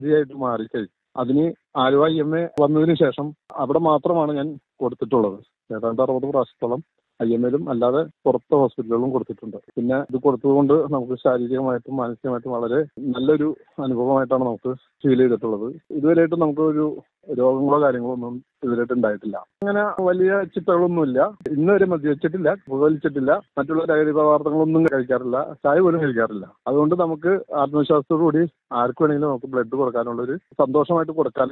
ആയിട്ട് മാറിക്കഴിഞ്ഞു അതിന് ആലുവ ഇ എം എ വന്നതിന് ശേഷം അവിടെ മാത്രമാണ് ഞാൻ കൊടുത്തിട്ടുള്ളത് ഏതാണ്ട് അറുപത് പ്രാവശ്യത്തോളം ഐ എം എയിലും അല്ലാതെ പുറത്തെ ഹോസ്പിറ്റലുകളിലും കൊടുത്തിട്ടുണ്ട് പിന്നെ ഇത് കൊടുത്തതുകൊണ്ട് നമുക്ക് ശാരീരികമായിട്ടും മാനസികമായിട്ടും വളരെ നല്ലൊരു അനുഭവമായിട്ടാണ് നമുക്ക് ഫീൽ ചെയ്തിട്ടുള്ളത് ഇതുവരെയായിട്ടും നമുക്ക് ഒരു രോഗങ്ങളോ കാര്യങ്ങളോ ഒന്നും ഇതുവരെയായിട്ട് ഉണ്ടായിട്ടില്ല അങ്ങനെ വലിയ ചിട്ടകളൊന്നുമില്ല ഇന്ന് വരെ മദ്യവെച്ചിട്ടില്ല പുകവലിച്ചിട്ടില്ല മറ്റുള്ള ലഹരി പദാർത്ഥങ്ങളൊന്നും കഴിക്കാറില്ല ചായ പോലും കഴിക്കാറില്ല അതുകൊണ്ട് നമുക്ക് ആത്മവിശ്വാസത്തോടു കൂടി ആർക്ക് വേണമെങ്കിലും നമുക്ക് ബ്ലഡ് കൊടുക്കാനുള്ള ഒരു സന്തോഷമായിട്ട് കൊടുക്കാൻ